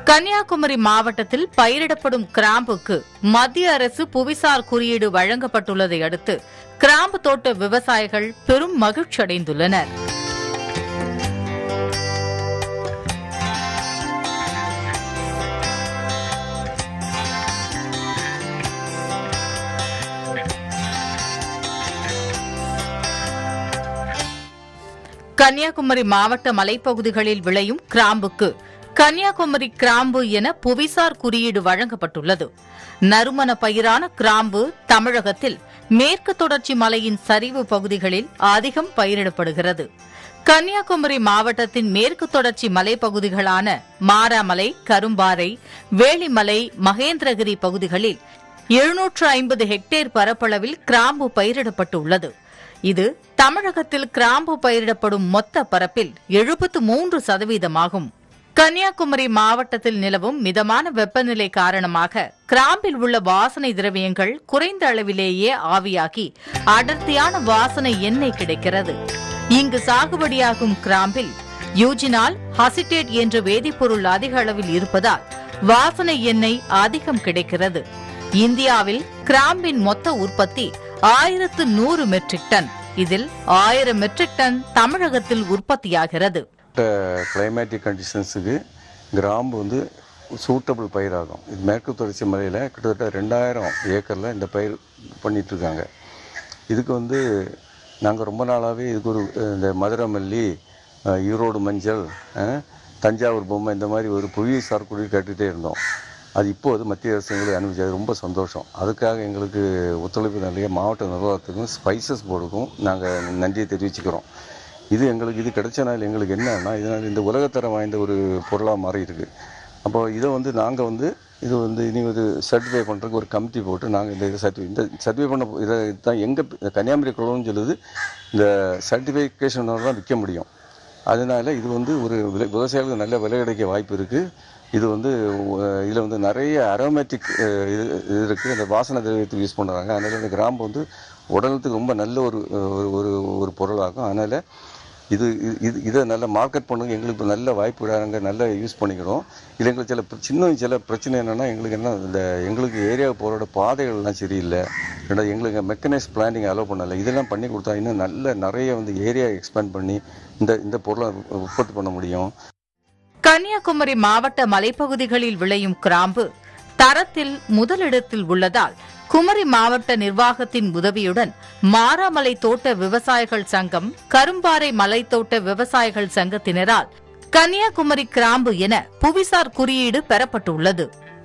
கன்னியாகுமரி மாவட்டத்தில் பயிரிடப்படும் கிராம்புக்கு மத்திய அரசு புவிசார் குறியீடு வழங்கப்பட்டுள்ளதை அடுத்து கிராம்பு தோட்ட விவசாயிகள் பெரும் மகிழ்ச்சியடைந்துள்ளனர் கன்னியாகுமரி மாவட்ட மலைப்பகுதிகளில் விளையும் கிராம்புக்கு கன்னியாகுமரி கிராம்பு என புவிசார் குறியீடு வழங்கப்பட்டுள்ளது நறுமண பயிரான கிராம்பு தமிழகத்தில் மேற்கு தொடர்ச்சி மலையின் சரிவு பகுதிகளில் அதிகம் பயிரிடப்படுகிறது கன்னியாகுமரி மாவட்டத்தின் மேற்கு தொடர்ச்சி மலைப்பகுதிகளான மாராமலை கரும்பாறை வேளிமலை மகேந்திரகிரி பகுதிகளில் எழுநூற்று ஐம்பது ஹெக்டேர் பரப்பளவில் கிராம்பு பயிரிடப்பட்டுள்ளது இது தமிழகத்தில் கிராம்பு பயிரிடப்படும் மொத்த பரப்பில் எழுபத்து மூன்று சதவீதமாகும் கன்னியாகுமரி மாவட்டத்தில் நிலவும் மிதமான வெப்பநிலை காரணமாக கிராம்பில் உள்ள வாசனை திரவியங்கள் குறைந்த அளவிலேயே ஆவியாகி அடர்த்தியான வாசனை எண்ணெய் கிடைக்கிறது இங்கு சாகுபடியாகும் கிராம்பில் யூஜினால் ஹசிடேட் என்ற வேதிப்பொருள் அதிக அளவில் இருப்பதால் வாசனை எண்ணெய் அதிகம் கிடைக்கிறது இந்தியாவில் கிராம்பின் மொத்த உற்பத்தி ஆயிரத்து நூறு மெட்ரிக் டன் இதில் ஆயிரம் மெட்ரிக் டன் தமிழகத்தில் உற்பத்தியாகிறது கிளைமேட்டிக் கண்டிஷன்ஸுக்கு கிராம்பு வந்து சூட்டபிள் பயிராகும் இது மேற்கு தொடர்ச்சி மலையில் கிட்டத்தட்ட ரெண்டாயிரம் ஏக்கரில் இந்த பயிர் பண்ணிகிட்ருக்காங்க இதுக்கு வந்து நாங்கள் ரொம்ப நாளாகவே இதுக்கு ஒரு அஹ், இந்த மதுரை மல்லி அஹ், ஈரோடு மஞ்சள் அஹ், தஞ்சாவூர் பொம்மை இந்த மாதிரி ஒரு புவிசார் குழி கேட்டுகிட்டே இருந்தோம் அது இப்போது மத்திய அரசு எங்களுக்கு அனுப்பிச்சது ரொம்ப சந்தோஷம் அதுக்காக எங்களுக்கு ஒத்துழைப்பு நிறைய மாவட்ட நிர்வாகத்துக்கும் ஸ்பைசஸ் போர்டுக்கும் நாங்கள் நன்றியை தெரிவிச்சுக்கிறோம் இது எங்களுக்கு இது கிடைச்சனால எங்களுக்கு என்னன்னா இதனால் இந்த உலகத்தரம் வாய்ந்த ஒரு பொருளாக மாறி இருக்கு அப்போ இதை வந்து நாங்கள் வந்து இது வந்து இனி ஒரு சர்டிஃபை பண்ணுறதுக்கு ஒரு கமிட்டி போட்டு நாங்கள் இந்த இதை சர்டிஃபை இந்த சர்டிஃபை பண்ண இதை தான் எங்கள் கன்னியாகுமரி குளம்னு சொல்லுது இந்த சர்டிஃபிகேஷனோட தான் விற்க முடியும் அதனால இது வந்து ஒரு விலை விவசாயிகளுக்கு நல்ல விலை கிடைக்க வாய்ப்பு இருக்குது இது வந்து இதில் வந்து நிறைய அரோமேட்டிக் இது இது இருக்குது இந்த வாசனை திரவியத்துக்கு யூஸ் பண்ணுறாங்க அதனால இந்த கிராம்பு வந்து உடலுக்கு ரொம்ப நல்ல ஒரு ஒரு ஒரு ஒரு பொருளாகும் அதனால் இது இது- இது இதை நல்ல மார்க்கெட் பண்ணுங்க எங்களுக்கு இப்ப நல்ல வாய்ப்பு நாங்கள் நல்லா யூஸ் பண்ணிக்கிறோம் இல்லை எங்களுக்கு சில பிர- சின்ன சில பிரச்சனை என்னென்னா எங்களுக்கு என்ன இந்த எங்களுக்கு ஏரியா போகிறோட பாதைகள்லாம் சரியில்லை ரெண்டாவது எங்களுக்கு மெக்கனைஸ் பிளானிங் அலோவ் பண்ணலை இதெல்லாம் பண்ணி கொடுத்தா இன்னும் நல்ல நிறைய வந்து ஏரியா எக்ஸ்பேண்ட் பண்ணி இந்த இந்த பொருளை உற்பத்தி பண்ண முடியும் கன்னியாகுமரி மாவட்ட மலைப்பகுதிகளில் விளையும் கிராம்பு தரத்தில் முதலிடத்தில் உள்ளதால் குமரி மாவட்ட நிர்வாகத்தின் உதவியுடன் மாராமலை தோட்ட விவசாயிகள் சங்கம் கரும்பாறை மலைத்தோட்ட விவசாயிகள் சங்கத்தினரால் கன்னியாகுமரி கிராம்பு என புவிசார் குறியீடு பெறப்பட்டுள்ளது